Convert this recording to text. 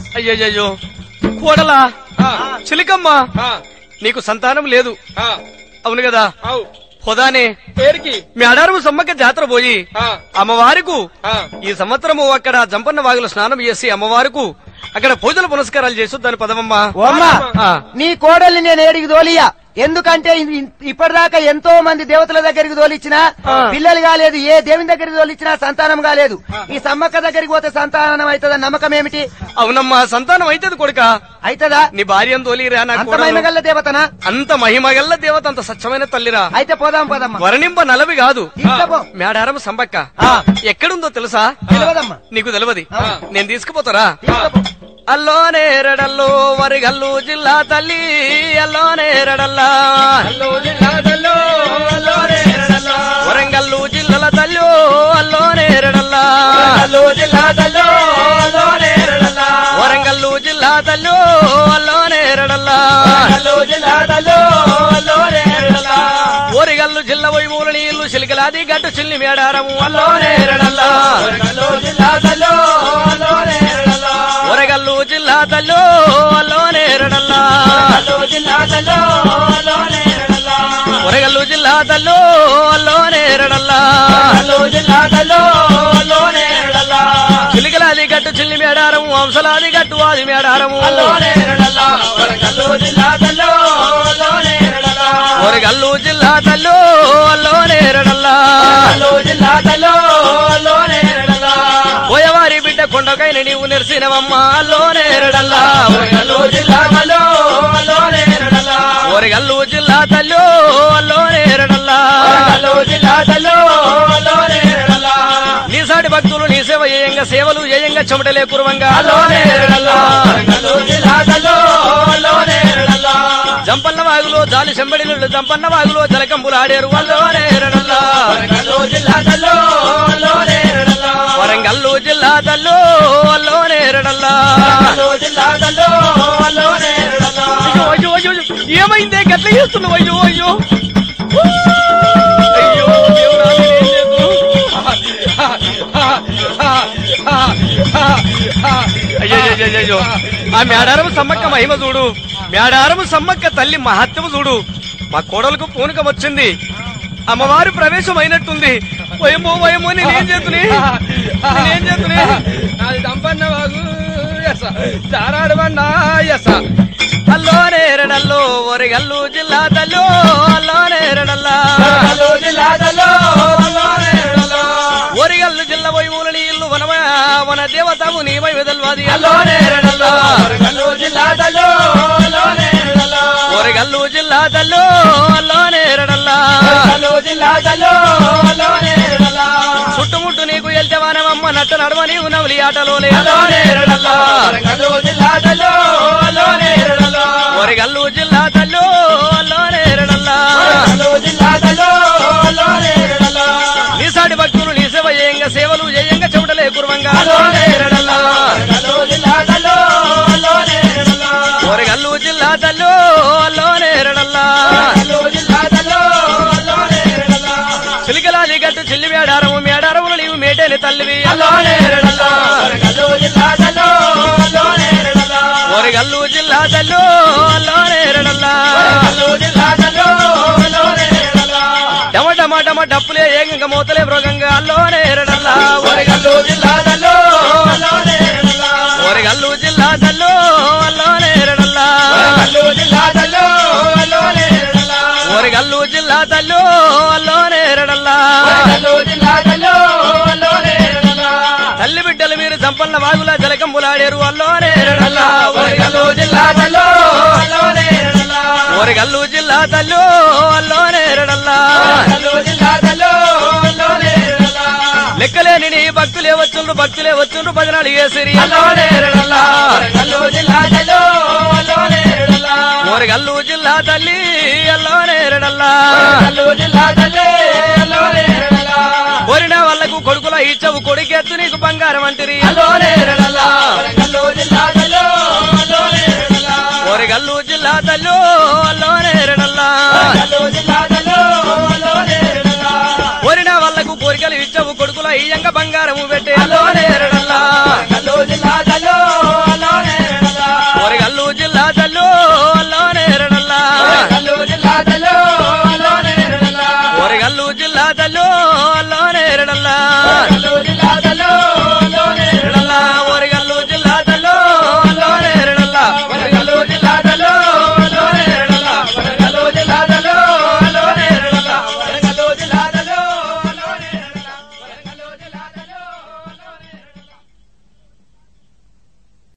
అయ్యయ్యో కోడలా ఆ, చిలికమ్మ ఆ, నీకు సంతానం లేదు ఆ, అవును కదా అవు హోదానే పేరుకి మీ అడారు సమ్మక్క జాతర పోయి ఆ, అమ్మవారికు ఆ, ఈ సంవత్సరము అక్కడ జంపన్న వాగుల స్నానం చేసి అమ్మవారికి అక్కడ పూజల పునస్కారాలు చేసి దాని పదమమ్మా ఓ అమ్మా ఆ. నీ కోడల్ని నేను ఏడికి తోలియా ఎందుకంటే ఇది ఇన్- ఇప్పటిదాకా ఎంతో మంది దేవతల దగ్గరికి తోలిచ్చినా ఆ. పిల్లలు కాలేదు ఏ దేవుని దగ్గరికి తోలిచ్చినా సంతానం కాలేదు ఈ సమ్మక్క దగ్గరికి పోతే సంతానం అవుతుందని నమ్మకం ఏమిటి అవునమ్మా సంతానం అయితది కొడుక అవుతుందా నీ భార్యను తోలిరా నా అంత కోడలు. మహిమగల్ల దేవతనా అంత మహిమగల్ల దేవత అంత స్వచ్ఛమైన తల్లిరా అయితే పోదాం పోదమ్మా వరణింప నలవి కాదు తీసుకపో మేడారం సంబక్క ఆ. ఎక్కడుందో తెలుసా తెలియదమ్మా నీకు తెలియదు ఆ. నేను తీసుకుపోతారా తీసుకపో. అల్లోనే రెడల్లో వరిగల్లు జిల్లా తల్లి అల్లోనే రెడల్లా అల్లో జిల్లా తల్లో, అల్లో రే రడల్లో. వరంగల్లు జిల్లాల తల్లి అల్లోనే రెడల్లా అల్లో జిల్లా తల్లో, అల్లో రే రడల్లో. వరంగల్లు జిల్లా తల్లి అల్లోనే రెడల్లా అల్లో జిల్లా తల్లో, అల్లో రే రడల్లో. ఓరిగల్లు జిల్ల వైమూల నీళ్లు చిలికలాది గట్టు చిల్లి మేడారము అల్లోనే రెడల్లా అల్లో జిల్లా తల్లో, అల్లో రే రడల్లో. వరగల్లు జిల్లా తల్లి అల్లోనే రెడల్లా అల్లో జిల్లా తల్లో, అల్లో రే రడల్లో. వరగల్లు జిల్లా తల్లి అల్లోనే రెడల్లా అల్లో జిల్లా తల్లో, అల్లో రే రడల్లో. చిలికలాది గట్టు చిల్లి మేడారము వంశలాది గట్టు ఆది మేడారము అల్లో రే రడల్లో. వరంగల్లో జిల్లా తల్లో, అల్లో రే రడల్లో. వరగల్లు జిల్లా తల్లి అల్లోనే రెడల్లా అల్లో జిల్లా తల్లో, అల్లో రే రడల్లో. పోయవారి బిడ్డ కొండకైన నీవు నెరిసినవమ్మ అల్లోనే రెడల్లా వరంగల్లో జిల్లా తల్లో, అల్లో రే రడల్లో. వరగల్లు జిల్లా తల్లి అల్లోనే రెడల్లా వరంగల్లో జిల్లా తల్లో, అల్లో రే రడల్లో. నీ సాటి భక్తులు నీ సేవ ఏయంగా సేవలు ఏయంగా చెమటలే కురువంగా అల్లో రే అల్లోనే రడల్లో. రెడల్లా వరంగల్లో జిల్లా తల్లో, అల్లో రే రడల్లో. జంపన్న వాగులో జాలి చెంబడిలు జంపన్న వాగులో జలకంబులు ఆడేరు అల్లోనే రెడల్లా వరంగల్లో జిల్లా తల్లో, అల్లో రే రడల్లో. వరంగల్లు జిల్లా తల్లి అల్లోనే రెడల్లా వరంగల్లో జిల్లా తల్లో, అల్లో రే రడల్లో. అయ్యో అయ్యో అయ్యో ఏమైందే గట్ల చేస్తున్నావు అయ్యో అయ్యో అయ్యో దేవుడా, నేనేం చేద్దును? అయ్యయ్యయ్యయ్యో. ఆ మేడారము సమ్మక్క మహిమ చూడు మేడారము సమ్మక్క తల్లి మహత్యము చూడు మా కోడలకు పూనకం వచ్చింది అమ్మవారు ప్రవేశం అయినట్టుంది వయమో వయమో నేనేం చేతుని నేనేం చేతుని నాది దంపన్న వాగు ఎస చారాడు బండ ఎస అల్లోనే రెడల్లో ఒరిగల్లు జిల్లా తల్లో అల్లోనే రెడల్లా వరంగల్లో జిల్లా తల్లో, అల్లో రే రడల్లో. ఒరిగల్లు జిల్లా వైమూల నీళ్లు వనమ వన దేవతము నీవై వెదల్వాది అల్లో రే రడల్లో. వరంగల్లో జిల్లా తల్లో, అల్లో రే రడల్లో. ఒరిగల్లు జిల్లా తల్లో అల్లోనే రెడల్లా వరంగల్లో జిల్లా తల్లో, అల్లో రే రడల్లో. చుట్టుముట్టు నీకు ఎల్తవానమమ్మ నట్ట నడవ నీవు నవలి ఆటలోలే అల్లో రే రడల్లో. వరంగల్లో జిల్లా తల్లో, అల్లో రే రడల్లో. ఒరిగల్లు జిల్లా తల్లో అల్లోనే రెడల్లా వరంగల్లో జిల్లా తల్లో, అల్లో రే రడల్లో. నీసాటి భక్తులు నీ సేవ ఏయంగా సేవలు ఏయంగా చెమటలే కుర్వంగా అల్లో రే రడల్లో. వరంగల్లో జిల్లా తల్లో, అల్లో రే రడల్లో. ఒరిగల్లు జిల్లా తల్లో అల్లోనే రెడల్లా వరంగల్లో జిల్లా తల్లో, అల్లో రే రడల్లో. చిలికలాది గట్టు చిల్లి మేడారము మేడారములు నీవు మేటేని తల్లివి అల్లో రే రడల్లో. వరంగల్లో జిల్లా తల్లో, అల్లో రే రడల్లో. ఒరిగల్లు జిల్లా తల్లు అల్లోనే రెడల్లా వరంగల్లో జిల్లా తల్లో, అల్లో రే రడల్లో. డమ డమ డమ డప్పులే ఏకంగా మూతలే మృగంగా అల్లోనే రెడల్లా వరంగల్లో జిల్లా తల్లో, అల్లో రే రడల్లో. ఒరిగల్లు జిల్లా తల్లు అల్లోనే రెడల్లా వరంగల్లో జిల్లా తల్లో, అల్లో రే రడల్లో. ఒరిగల్లు జిల్లా తల్లు అల్లోనే రెడల్లా వరంగల్లో జిల్లా తల్లో, అల్లో రే రడల్లో. తల్లి బిడ్డలు మీరు జంపన్న వాగుల జలకంబులాడేరు అల్లోనే రెడల్లా వరంగల్లో జిల్లా తల్లో, అల్లో రే రడల్లో. ఒరిగల్లు జిల్లా తల్లు అల్లోనే రెడల్లా వరంగల్లో జిల్లా తల్లో, అల్లో రే రడల్లో. లెక్కలేని నీ భక్తులే వచ్చుండ్రు భక్తులే వచ్చుండ్రు భజనాలు చేసిరి అల్లో రే రడల్లో. వరంగల్లో జిల్లా తల్లో, అల్లో రే రడల్లో. ఒరిగల్లు జిల్లా తల్లి అల్లోనే రెడల్లా వరంగల్లో జిల్లా తల్లి, అల్లో రే రడల్లో. కోరిన వాళ్ళకు కొడుకుల ఇచ్చవు కొడుకెత్తు నీకు బంగారం అంటిరి అల్లో రే రడల్లో. వరంగల్లో జిల్లా తల్లో, అల్లో రే రడల్లో. ఒరిగల్లు జిల్లా తల్లు అల్లోనే రెడల్లా వరంగల్లో జిల్లా తల్లో, అల్లో రే రడల్లో. కోరిన వాళ్ళకు కోరికలు ఇచ్చవు కొడుకుల ఇయ్యంగా బంగారము పెట్టి